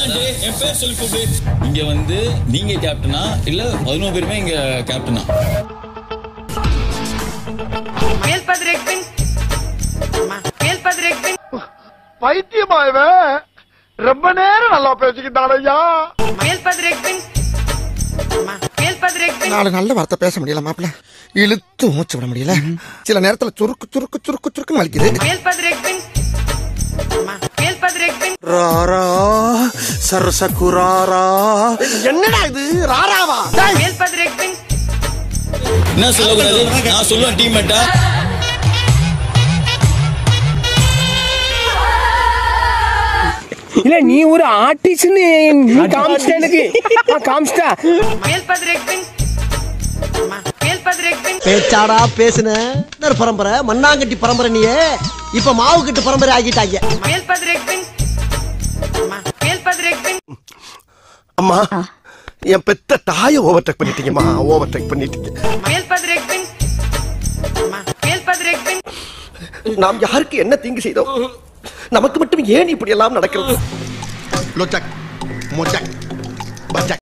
என் பேர் சொல்லி கூப்பிடு இங்க வந்து நீங்க கேப்டனா இல்ல பதினோரு பேருமே இங்க கேப்டனா Elpadrekbin. Elpadrekbin. பைத்தியமா இவன் ரொம்ப நேரம் நல்லா பேசிக்கிட்டான் ஐயா Elpadrekbin. Elpadrekbin. நாலு நல்ல வார்த்தை பேச முடியல மாப்பிள்ள இழுத்து மூச்சு விட முடியல சில நேரத்துல சுருக்கு சுருக்கு சுருக்கு சுருக்குன்னு வலிக்குது Elpadrekbin. Elpadrekbin. ராரா சரசகுராரா என்னடா இது ராராவா டேய், Elpadrekbin. என்ன சொல்லக்கூடாது நான் சொல்லுவேன் டீம் மேட்டா இல்ல நீ ஒரு ஆர்டிஸ்ட்னு நீ காமிச்சிட்ட எனக்கு ஆ, காமிச்சிட்டா Elpadrekbin. Elpadrekbin. பேச்சாடா பேசுன என்ன பரம்பரை மண்ணாங்கட்டி பரம்பரை நீயே இப்ப மாவு கட்டு பரம்பரை ஆகிட்டாங்க Elpadrekbin. Elpadrekbin. அம்மா என் பெத்த தாயை ஓவர்டேக் பண்ணிட்டீங்கம்மா ஓவர்டேக் பண்ணிட்டீங்க Elpadrekbin. Elpadrekbin. நாம் யாருக்கு என்ன தீங்கு செய்தோம் நமக்கு மட்டும் ஏன் இப்படி எல்லாம் நடக்கிறது லொச்சக் மொச்சக் பச்சக்